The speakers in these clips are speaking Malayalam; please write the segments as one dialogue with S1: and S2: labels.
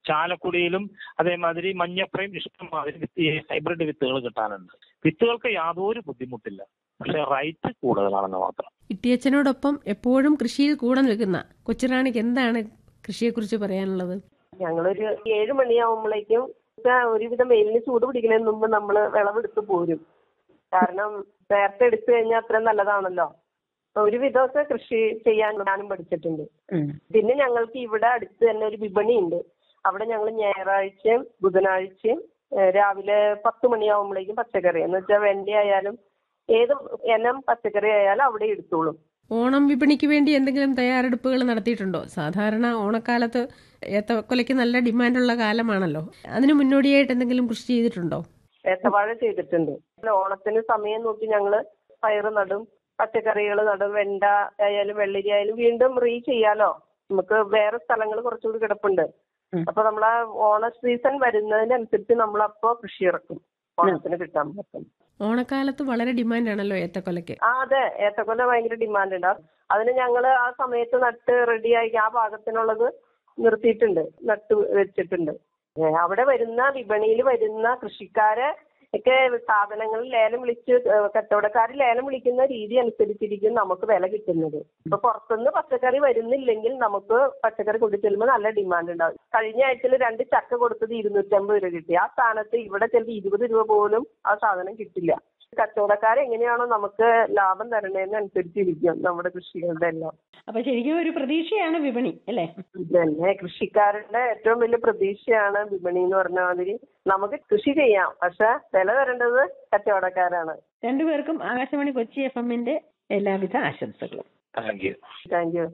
S1: ചാലക്കുടിയിലും അതേമാതിരി മഞ്ഞപ്രയും ഇഷ്ടംമാതിരി വിത്ത് ഹൈബ്രിഡ് വിത്തുകൾ കിട്ടാനുണ്ട് വിത്തുകൾക്ക് യാതൊരു ബുദ്ധിമുട്ടില്ല പക്ഷെ റേറ്റ് കൂടുതലാണെന്ന് മാത്രം
S2: ഇട്ടിയച്ചനോടൊപ്പം എപ്പോഴും കൃഷിയിൽ കൂടെ നിൽക്കുന്ന കൊച്ചുറാണിക്ക് എന്താണ് കൃഷിയെക്കുറിച്ച് പറയാനുള്ളത്
S3: ഞങ്ങളൊരു ഏഴ് മണിയാവുമ്പോഴേക്കും ഒക്കെ ഒരുവിധം വെയിലിന് ചൂട് പിടിക്കുന്നതിന് മുമ്പ് നമ്മൾ വിളവെടുത്ത് പോരും കാരണം നേരത്തെ എടുത്തു കഴിഞ്ഞാൽ അത്രയും നല്ലതാണല്ലോ അപ്പൊ ഒരുവിധമൊക്കെ കൃഷി ചെയ്യാൻ ഞാനും പഠിച്ചിട്ടുണ്ട് പിന്നെ ഞങ്ങൾക്ക് ഇവിടെ അടുത്ത് തന്നെ ഒരു വിപണി ഉണ്ട് അവിടെ ഞങ്ങൾ ഞായറാഴ്ചയും ബുധനാഴ്ചയും ഏഹ് രാവിലെ പത്ത് മണിയാവുമ്പോഴേക്കും പച്ചക്കറി എന്ന് വെച്ചാൽ വെണ്ട ആയാലും ഏത് ഇനം പച്ചക്കറി ആയാലും അവിടെ എടുത്തോളും
S2: ഓണം വിപണിക്ക് വേണ്ടി എന്തെങ്കിലും തയ്യാറെടുപ്പുകൾ നടത്തിയിട്ടുണ്ടോ സാധാരണ ഓണക്കാലത്ത് ഏത്തക്കൊലയ്ക്ക് നല്ല ഡിമാൻഡുള്ള കാലമാണല്ലോ അതിന് മുന്നോടിയായിട്ട് എന്തെങ്കിലും കൃഷി ചെയ്തിട്ടുണ്ടോ
S3: ഏത്തവാഴ ചെയ്തിട്ടുണ്ട് ഓണത്തിന് സമയം നോക്കി ഞങ്ങള് പയറ് നടും പച്ചക്കറികൾ നടും വെണ്ട ആയാലും വെള്ളരി ആയാലും വീണ്ടും റീ ചെയ്യാലോ നമുക്ക് വേറെ സ്ഥലങ്ങൾ കുറച്ചുകൂടി കിടപ്പുണ്ട് അപ്പൊ നമ്മളാ ഓണ സീസൺ വരുന്നതിനനുസരിച്ച് നമ്മളപ്പോ കൃഷി ഇറക്കും ഓണത്തിന് കിട്ടാൻ പറ്റും
S2: ഓണക്കാലത്ത് വളരെ ഡിമാൻഡാണല്ലോ ഏത്തക്കൊലയ്ക്ക്
S3: ആ അതെ ഏത്തക്കൊല ഭയങ്കര ഡിമാൻഡ് ഉണ്ട് അതിന് ഞങ്ങള് ആ സമയത്ത് നട്ട് റെഡിയായി ആ ഭാഗത്തിനുള്ളത് നിർത്തിയിട്ടുണ്ട് നട്ട് വെച്ചിട്ടുണ്ട് ഏ, അവിടെ വരുന്ന വിപണിയിൽ വരുന്ന കൃഷിക്കാരെ ഒക്കെ സാധനങ്ങൾ ലേലം വിളിച്ച് കച്ചവടക്കാർ ലേലം വിളിക്കുന്ന രീതി അനുസരിച്ചിരിക്കും നമുക്ക് വില കിട്ടുന്നത് ഇപ്പൊ പുറത്തുനിന്ന് പച്ചക്കറി വരുന്നില്ലെങ്കിൽ നമുക്ക് പച്ചക്കറി കൊണ്ടു ചെല്ലുമ്പോൾ നല്ല ഡിമാൻഡ് ഉണ്ടാവും കഴിഞ്ഞ ആഴ്ചയിൽ രണ്ട് ചക്ക കൊടുത്തത് ഇരുന്നൂറ്റമ്പത് രൂപ കിട്ടി ആ സ്ഥാനത്ത് ഇവിടെ ചിലപ്പോൾ ഇരുപത് രൂപ പോലും ആ സാധനം കിട്ടില്ല കച്ചവടക്കാർ എങ്ങനെയാണോ നമുക്ക് ലാഭം തരണേന്ന് അനുസരിച്ചിരിക്കും നമ്മുടെ കൃഷികളുടെ എല്ലാം
S4: അപ്പൊ ശരിക്കും ഒരു പ്രതീക്ഷയാണ് വിപണി അല്ലേ
S3: ഇതന്നെ കൃഷിക്കാരുടെ ഏറ്റവും വലിയ പ്രതീക്ഷയാണ് വിപണി എന്ന് പറഞ്ഞ മാതിരി നമുക്ക് കൃഷി ചെയ്യാം പക്ഷെ വില തരേണ്ടത് കച്ചവടക്കാരാണ്
S4: രണ്ടുപേർക്കും ആകാശവാണി കൊച്ചി എഫ് എമ്മിന്റെ എല്ലാവിധ ആശംസകളും
S1: താങ്ക് യു
S3: താങ്ക് യു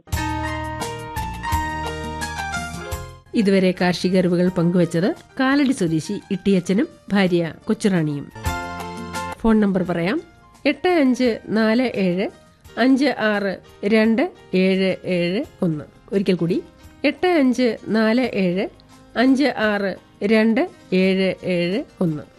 S2: ഇതുവരെ കാർഷിക അറിവുകൾ പങ്കുവച്ചത് കാലടി സ്വദേശി ഇട്ടിയച്ചനും ഭാര്യ കൊച്ചുറാണിയും ഫോൺ നമ്പർ പറയാം എട്ട് അഞ്ച് നാല് ഏഴ് അഞ്ച് ആറ് രണ്ട് ഏഴ് ഏഴ് ഒന്ന് ഒരിക്കൽ കൂടി എട്ട് അഞ്ച് നാല് ഏഴ് അഞ്ച് ആറ് രണ്ട് ഏഴ് ഏഴ് ഒന്ന്